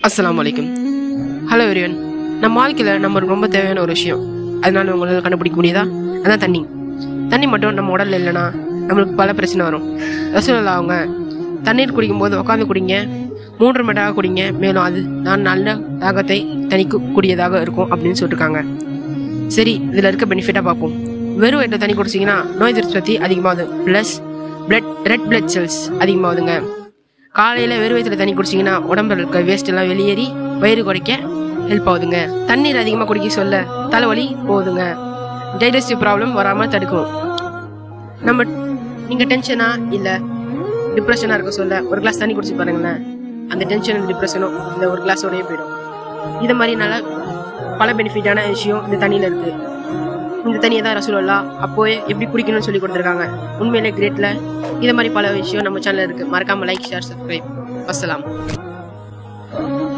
அஸ்ஸலாமு அலைக்கும் ஹலோ எரியன் நம்ம வாழ்க்கையில் நம்மளுக்கு ரொம்ப தேவையான ஒரு விஷயம் அதனால உங்களால் கண்டுபிடிக்க முடியுதா அதான் தண்ணி தண்ணி மட்டும் நம்ம உடல்ல இல்லைன்னா நம்மளுக்கு பல பிரச்சனை வரும் ரசூலல்லா அவங்க தண்ணீர் குடிக்கும்போது உட்காந்து குடிங்க மூன்று மட்டாக குடிங்க மேலும் அது நான் நல்ல தாகத்தை தணிக்கக்கூடியதாக இருக்கும் அப்படின்னு சொல்லியிருக்காங்க சரி இதில் இருக்க பெனிஃபிட்டாக பார்ப்போம் வெறும் வயிற்றில் தண்ணி குடிச்சிங்கன்னா நோய் எதிர்ப்பு சக்தி அதிகமாகுது plus blood red blood cells அதிகமாகுதுங்க காலையில் வெறும் வயிற்றுல தண்ணி குடிச்சிங்கன்னா உடம்புல இருக்க வேஸ்ட் எல்லாம் வெளியேறி வயிறு குறைக்க ஹெல்ப் ஆகுதுங்க தண்ணீர் அதிகமாக குடிக்க சொல்ல தலைவலி போகுதுங்க டைஜஸ்டிவ் ப்ராப்ளம் வராமல் தடுக்கும் நம்ம நீங்கள் டென்ஷனா இல்லை டிப்ரெஷனாக இருக்க சொல்ல ஒரு கிளாஸ் தண்ணி குடிச்சு பாருங்களேன் அந்த டென்ஷனும் டிப்ரெஷனும் இந்த ஒரு கிளாஸோடய போயிடும் இது மாதிரினால பல பெனிஃபிட்டான விஷயம் இந்த தண்ணியில் இருக்கு இந்த தண்ணியை தான் ரசூலுல்லா அப்போவே எப்படி குடிக்கணும்னு சொல்லி கொடுத்துருக்காங்க உண்மையிலே கிரேட்ல இது மாதிரி பல விஷயம் நம்ம சேனல்ல இருக்கு மறக்காம லைக் ஷேர் சப்ஸ்கிரைப் அஸ்ஸலாம்